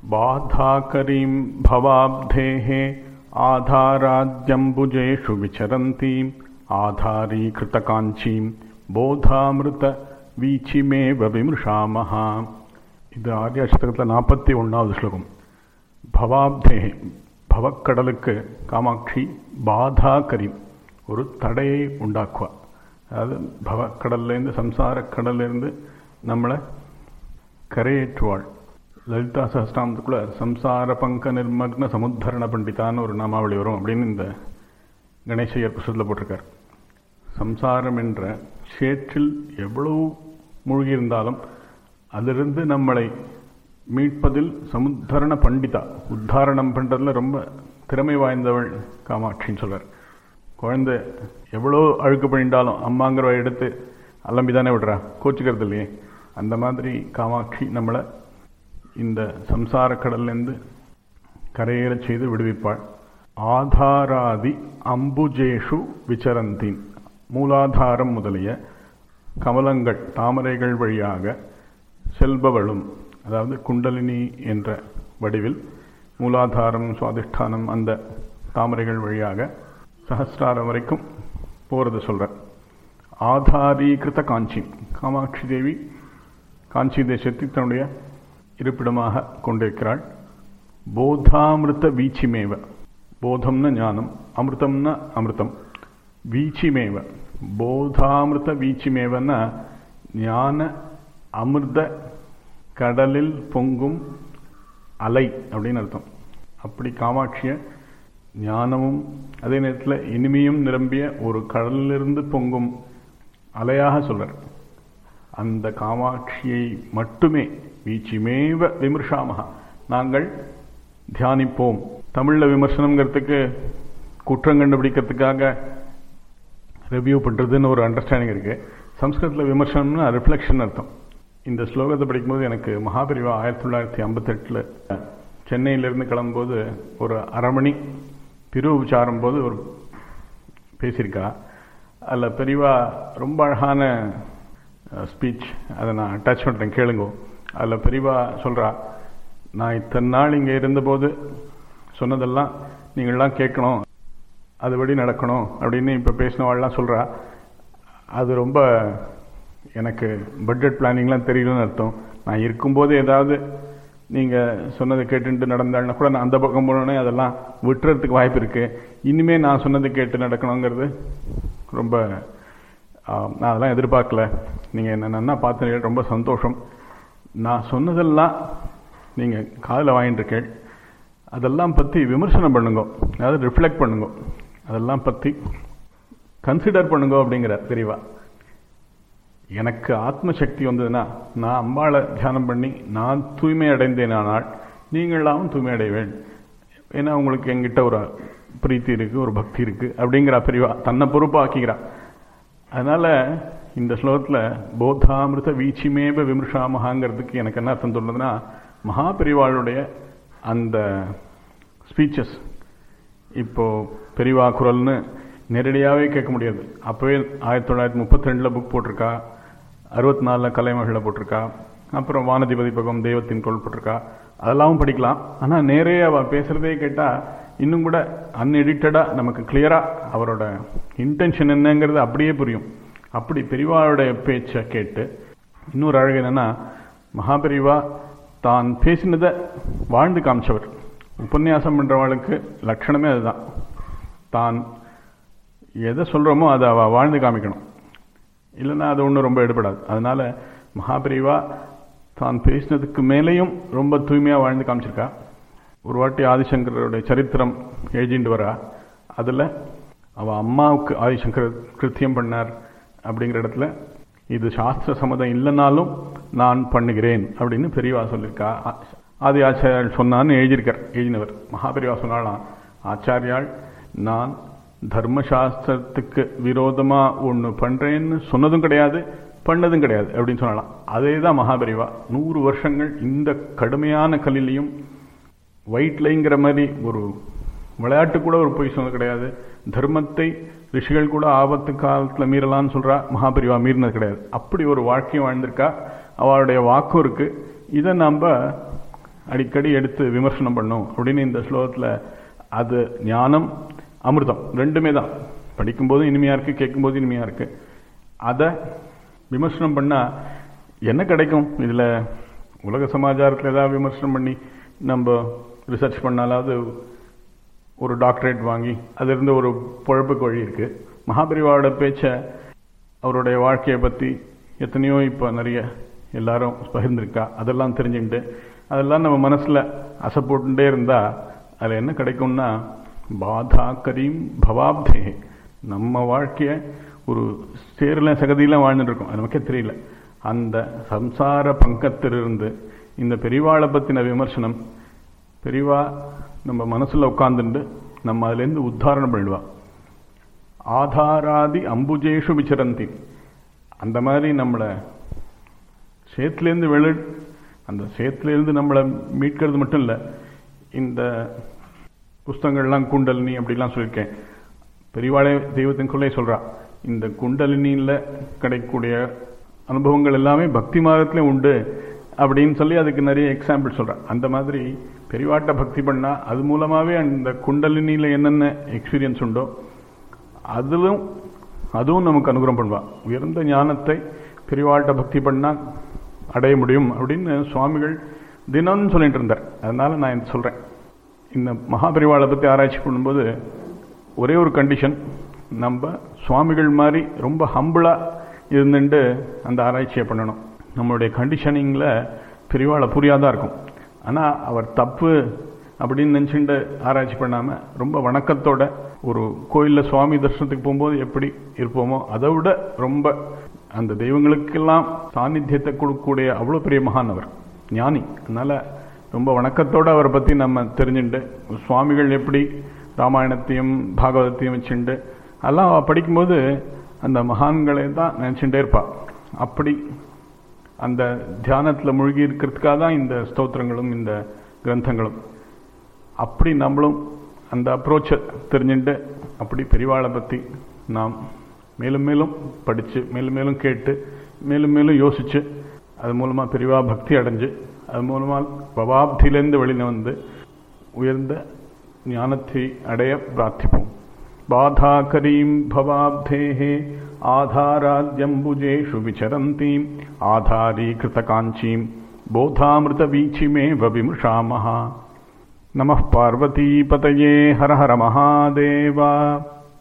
बाधाकरीं भवाब्धेः आधाराद्यम्बुजेषु विचरन्तीम् आधारीकृतकाञ्चीं बोधामृतवीचिमेव विमृशामः இது ஆரிய அஷ்டகத்தில் நாற்பத்தி ஒன்றாவது ஸ்லோகம் பவாப்தே பவக்கடலுக்கு காமாட்சி பாதா கரீம் ஒரு தடையை உண்டாக்குவா அதாவது பவக்கடல்லேருந்து சம்சார கடல்லேருந்து நம்மளை கரையேற்றுவாள் லலிதா சஹஸ்ராமத்துக்குள்ள சம்சார பங்க நிர்மக்ன சமுத்தரண பண்டிதான்னு ஒரு நாமாவளி வரும் அப்படின்னு இந்த கணேசையர் புஸ்தகத்தில் போட்டிருக்கார் சம்சாரம் என்ற சேற்றில் எவ்வளவு மூழ்கியிருந்தாலும் அதிலிருந்து நம்மளை மீட்பதில் சமுத்தரண பண்டிதா உத்தாரணம் பண்ணுறதுல ரொம்ப திறமை வாய்ந்தவள் காமாட்சின்னு சொல்றார் குழந்தை எவ்வளோ அழுக்கு பண்ணிட்டாலும் அம்மாங்கிற எடுத்து அலம்பி தானே விடுறா கோச்சிக்கிறது இல்லையே அந்த மாதிரி காமாட்சி நம்மளை இந்த சம்சார கடல்லேருந்து கரையேற செய்து விடுவிப்பாள் ஆதாராதி அம்புஜேஷு விச்சரந்தின் மூலாதாரம் முதலிய கமலங்கள் தாமரைகள் வழியாக செல்பவளும் அதாவது குண்டலினி என்ற வடிவில் மூலாதாரம் சுவாதிஷ்டானம் அந்த தாமரைகள் வழியாக சஹஸ்ராரம் வரைக்கும் போகிறது சொல்ற ஆதாரீகிருத காஞ்சி காமாட்சி தேவி காஞ்சி தேசத்தை தன்னுடைய இருப்பிடமாக கொண்டிருக்கிறாள் போதாமிருத வீச்சிமேவ போதம்ன ஞானம் அமிர்தம்ன அமிர்தம் வீச்சிமேவ போதாமிருத வீச்சிமேவன்னா ஞான அமிர்த கடலில் பொங்கும் அலை அப்படின்னு அர்த்தம் அப்படி காமாட்சிய ஞானமும் அதே நேரத்தில் இனிமையும் நிரம்பிய ஒரு கடலிலிருந்து பொங்கும் அலையாக சொல்றார் அந்த காமாட்சியை மட்டுமே வீச்சிமேவ விமர்சாமகா நாங்கள் தியானிப்போம் தமிழில் விமர்சனங்கிறதுக்கு குற்றம் கண்டுபிடிக்கிறதுக்காக ரிவ்யூ பண்ணுறதுன்னு ஒரு அண்டர்ஸ்டாண்டிங் இருக்குது சம்ஸ்கிருதத்தில் விமர்சனம்னா ரிஃப்ளெக்ஷன் அர்த்தம் இந்த ஸ்லோகத்தை படிக்கும்போது எனக்கு மகாபிரிவா ஆயிரத்தி தொள்ளாயிரத்தி ஐம்பத்தெட்டில் சென்னையிலேருந்து கிளம்பும்போது ஒரு அரை மணி பிரிவு விசாரம் போது ஒரு பேசியிருக்கா அதில் பெரியவா ரொம்ப அழகான ஸ்பீச் அதை நான் அட்டாச் பண்ணுறேன் கேளுங்கோ அதில் பெரியவா சொல்கிறா நான் இத்தனை நாள் இங்கே இருந்தபோது சொன்னதெல்லாம் நீங்கள்லாம் கேட்கணும் அதுபடி நடக்கணும் அப்படின்னு இப்போ பேசினவாள்லாம் சொல்கிறா அது ரொம்ப எனக்கு பட்ஜெட் பிளானிங்லாம் தெரியலன்னு அர்த்தம் நான் இருக்கும்போது ஏதாவது நீங்கள் சொன்னதை கேட்டுட்டு நடந்தாள்னா கூட நான் அந்த பக்கம் போனோடனே அதெல்லாம் விட்டுறதுக்கு வாய்ப்பு இருக்குது இனிமேல் நான் சொன்னதை கேட்டு நடக்கணுங்கிறது ரொம்ப நான் அதெல்லாம் எதிர்பார்க்கல நீங்கள் என்ன நன்னா பார்த்து ரொம்ப சந்தோஷம் நான் சொன்னதெல்லாம் நீங்கள் காதில் வாங்கிட்டுருக்கேள் அதெல்லாம் பற்றி விமர்சனம் பண்ணுங்க அதாவது ரிஃப்ளெக்ட் பண்ணுங்க அதெல்லாம் பற்றி கன்சிடர் பண்ணுங்க அப்படிங்கிற தெரியவா எனக்கு ஆத்ம சக்தி வந்ததுன்னா நான் அம்பாளை தியானம் பண்ணி நான் தூய்மை அடைந்தேனானால் நீங்களாவும் தூய்மை அடைவேன் ஏன்னா உங்களுக்கு எங்கிட்ட ஒரு பிரீத்தி இருக்குது ஒரு பக்தி இருக்குது அப்படிங்கிற பிரிவா தன்னை பொறுப்பாக்கிக்கிறா அதனால் இந்த ஸ்லோகத்தில் போதாமிருத வீச்சிமேப விமர்சாமகாங்கிறதுக்கு எனக்கு என்ன அர்த்தம் தோணுதுன்னா மகாபெரிவாளுடைய அந்த ஸ்பீச்சஸ் இப்போ பெரிவா குரல்னு நேரடியாகவே கேட்க முடியாது அப்போவே ஆயிரத்தி தொள்ளாயிரத்தி முப்பத்தி ரெண்டில் புக் போட்டிருக்கா அறுபத்தி நாலில் கலைமகளில் போட்டிருக்கா அப்புறம் வானதிபதி பகம் தெய்வத்தின் குரல் போட்டிருக்கா அதெல்லாம் படிக்கலாம் ஆனால் நேரே அவள் பேசுகிறதே கேட்டால் இன்னும் கூட அன்எடிட்டடாக நமக்கு கிளியராக அவரோட இன்டென்ஷன் என்னங்கிறது அப்படியே புரியும் அப்படி பெரிவாளுடைய பேச்சை கேட்டு இன்னொரு அழகு என்னென்னா மகாபெரிவா தான் பேசினதை வாழ்ந்து காமிச்சவர் உபன்யாசம் பண்ணுறவாளுக்கு லட்சணமே அதுதான் தான் எதை சொல்கிறோமோ அதை அவள் வாழ்ந்து காமிக்கணும் இல்லைன்னா அது ஒன்றும் ரொம்ப எடுபடாது அதனால் மகாபிரிவா தான் பேசினதுக்கு மேலேயும் ரொம்ப தூய்மையாக வாழ்ந்து காமிச்சிருக்கா ஒரு வாட்டி ஆதிசங்கரோடைய சரித்திரம் எழுதிட்டு வரா அதில் அவள் அம்மாவுக்கு ஆதிசங்கர் கிருத்தியம் பண்ணார் அப்படிங்கிற இடத்துல இது சாஸ்திர சம்மதம் இல்லைனாலும் நான் பண்ணுகிறேன் அப்படின்னு பெரியவா சொல்லியிருக்கா ஆதி ஆச்சாரியால் சொன்னான்னு எழுதியிருக்கார் எழுதினவர் மகாபெரிவா சொன்னாலாம் ஆச்சாரியால் நான் தர்மசாஸ்திரத்துக்கு விரோதமாக ஒன்று பண்ணுறேன்னு சொன்னதும் கிடையாது பண்ணதும் கிடையாது அப்படின்னு சொல்லலாம் அதே தான் மகாபெரிவா நூறு வருஷங்கள் இந்த கடுமையான கல்லிலையும் ஒயிட்லைங்கிற மாதிரி ஒரு விளையாட்டு கூட ஒரு பொய் சொன்னது கிடையாது தர்மத்தை ரிஷிகள் கூட ஆபத்து காலத்தில் மீறலாம்னு சொல்கிறா மகாபெரிவா மீறினது கிடையாது அப்படி ஒரு வாழ்க்கையும் வாழ்ந்திருக்கா அவளுடைய வாக்கும் இருக்குது இதை நம்ம அடிக்கடி எடுத்து விமர்சனம் பண்ணும் அப்படின்னு இந்த ஸ்லோகத்தில் அது ஞானம் அமிர்தம் ரெண்டுமே தான் படிக்கும்போதும் இனிமையாக இருக்குது கேட்கும்போதும் இனிமையாக இருக்குது அதை விமர்சனம் பண்ணால் என்ன கிடைக்கும் இதில் உலக சமாச்சாரத்தில் ஏதாவது விமர்சனம் பண்ணி நம்ம ரிசர்ச் பண்ணாலாவது ஒரு டாக்டரேட் வாங்கி அதிலிருந்து ஒரு பொழப்புக்கு வழி இருக்குது மகாபரிவாவோட பேச்சை அவருடைய வாழ்க்கையை பற்றி எத்தனையோ இப்போ நிறைய எல்லாரும் பகிர்ந்திருக்கா அதெல்லாம் தெரிஞ்சுக்கிட்டு அதெல்லாம் நம்ம மனசில் அசை போட்டுட்டே இருந்தால் அதில் என்ன கிடைக்கும்னா பாதா கரீம் பவாப்தே நம்ம வாழ்க்கையை ஒரு சேரில் சகதியெலாம் வாழ்ந்துட்டு இருக்கோம் அது நமக்கே தெரியல அந்த சம்சார பங்கத்திலிருந்து இந்த பெரிவாளை பற்றின விமர்சனம் பெரிவா நம்ம மனசில் உட்காந்துட்டு நம்ம அதுலேருந்து உத்தாரணம் பண்ணிடுவா ஆதாராதி அம்புஜேஷு விசரந்தி அந்த மாதிரி நம்மளை சேத்துலேருந்து வெளி அந்த சேத்துலேருந்து நம்மளை மீட்கிறது மட்டும் இல்லை இந்த புஸ்தகங்கள்லாம் குண்டலினி அப்படிலாம் சொல்லியிருக்கேன் பெரியவாளே தெய்வத்தின் கொள்ளை சொல்கிறா இந்த குண்டலினியில் கிடைக்கக்கூடிய அனுபவங்கள் எல்லாமே பக்தி மார்க்கத்திலே உண்டு அப்படின்னு சொல்லி அதுக்கு நிறைய எக்ஸாம்பிள் சொல்கிறேன் அந்த மாதிரி பெரியவாட்ட பக்தி பண்ணால் அது மூலமாகவே அந்த குண்டலினியில் என்னென்ன எக்ஸ்பீரியன்ஸ் உண்டோ அதிலும் அதுவும் நமக்கு அனுகிரகம் பண்ணுவா உயர்ந்த ஞானத்தை பெரியவாட்ட பக்தி பண்ணால் அடைய முடியும் அப்படின்னு சுவாமிகள் தினம்னு சொல்லிட்டு இருந்தார் அதனால நான் இது சொல்கிறேன் இந்த மகாபரிவாளை பற்றி ஆராய்ச்சி பண்ணும்போது ஒரே ஒரு கண்டிஷன் நம்ம சுவாமிகள் மாதிரி ரொம்ப ஹம்பிளாக இருந்துட்டு அந்த ஆராய்ச்சியை பண்ணணும் நம்மளுடைய கண்டிஷனிங்கில் பெரியவாளை புரியாதான் இருக்கும் ஆனால் அவர் தப்பு அப்படின்னு நினச்சிட்டு ஆராய்ச்சி பண்ணாமல் ரொம்ப வணக்கத்தோட ஒரு கோயிலில் சுவாமி தரிசனத்துக்கு போகும்போது எப்படி இருப்போமோ அதை விட ரொம்ப அந்த தெய்வங்களுக்கெல்லாம் சாநித்தியத்தை கொடுக்கக்கூடிய அவ்வளோ பெரிய மகான் அவர் ஞானி அதனால் ரொம்ப வணக்கத்தோடு அவரை பற்றி நம்ம தெரிஞ்சுட்டு சுவாமிகள் எப்படி ராமாயணத்தையும் பாகவதத்தையும் வச்சுண்டு அதெல்லாம் அவள் படிக்கும்போது அந்த மகான்களை தான் நினச்சிட்டே இருப்பாள் அப்படி அந்த தியானத்தில் மூழ்கி இருக்கிறதுக்காக தான் இந்த ஸ்தோத்திரங்களும் இந்த கிரந்தங்களும் அப்படி நம்மளும் அந்த அப்ரோச்சை தெரிஞ்சுட்டு அப்படி பெரிவாளை பற்றி நாம் மேலும் மேலும் படித்து மேலும் மேலும் கேட்டு மேலும் மேலும் யோசித்து அது மூலமாக பெரிவா பக்தி அடைஞ்சு அது மூலமாக பவாப்தியிலேருந்து வெளியில் வந்து உயர்ந்த ஞானத்தை அடைய பிரார்த்திப்போம் बाधाकरीं भवाब्धेः आधाराद्यम्बुजेषु विचरन्तीम् आधारीकृतकाञ्चीं बोधामृतवीचिमेव विमृशामः नमः पार्वतीपतये हर हर महादेव